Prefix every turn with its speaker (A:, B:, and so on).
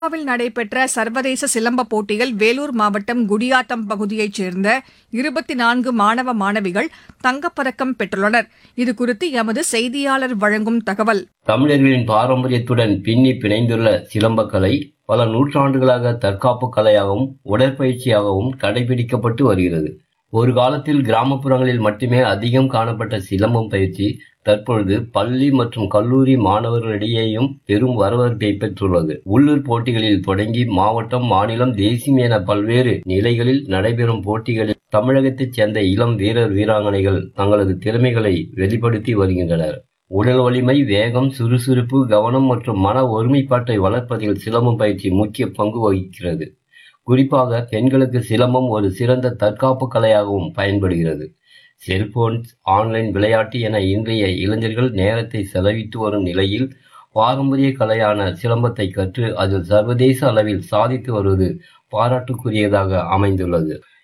A: கோவாவில் நடைபெற்ற சர்வதேச சிலம்ப போட்டியில் வேலூர் மாவட்டம் குடியாத்தம் பகுதியைச் சேர்ந்த இருபத்தி நான்கு மாணவ மாணவிகள் தங்கப்பதக்கம் பெற்றுள்ளனர் இதுகுறித்து எமது செய்தியாளர் வழங்கும் தகவல்
B: தமிழர்களின் பாரம்பரியத்துடன் பின்னி பிணைந்துள்ள சிலம்பக்கலை பல நூற்றாண்டுகளாக தற்காப்பு கலையாகவும் உடற்பயிற்சியாகவும் கடைபிடிக்கப்பட்டு வருகிறது ஒரு காலத்தில் கிராமப்புறங்களில் மட்டுமே அதிகம் காணப்பட்ட சிலம்பம் பயிற்சி தற்பொழுது பள்ளி மற்றும் கல்லூரி மாணவர்களிடையேயும் பெரும் வரவேற்பை பெற்றுள்ளது உள்ளூர் போட்டிகளில் தொடங்கி மாவட்டம் மாநிலம் தேசியம் என பல்வேறு நிலைகளில் நடைபெறும் போட்டிகளில் தமிழகத்தைச் சேர்ந்த இளம் வீரர் வீராங்கனைகள் தங்களது திறமைகளை வெளிப்படுத்தி வருகின்றனர் உடல் வலிமை வேகம் சுறுசுறுப்பு கவனம் மற்றும் மன ஒருமைப்பாட்டை வளர்ப்பதில் சிலம்பம் பயிற்சி முக்கிய பங்கு வகிக்கிறது குறிப்பாக பெண்களுக்கு சிலம்பம் ஒரு சிறந்த தற்காப்பு கலையாகவும் பயன்படுகிறது செல்போன்ஸ் ஆன்லைன் விளையாட்டு என இன்றைய இளைஞர்கள் நேரத்தை செலவிட்டு வரும் நிலையில் பாரம்பரிய கலையான சிலம்பத்தை கற்று அதில் சர்வதேச அளவில் சாதித்து வருவது பாராட்டுக்குரியதாக அமைந்துள்ளது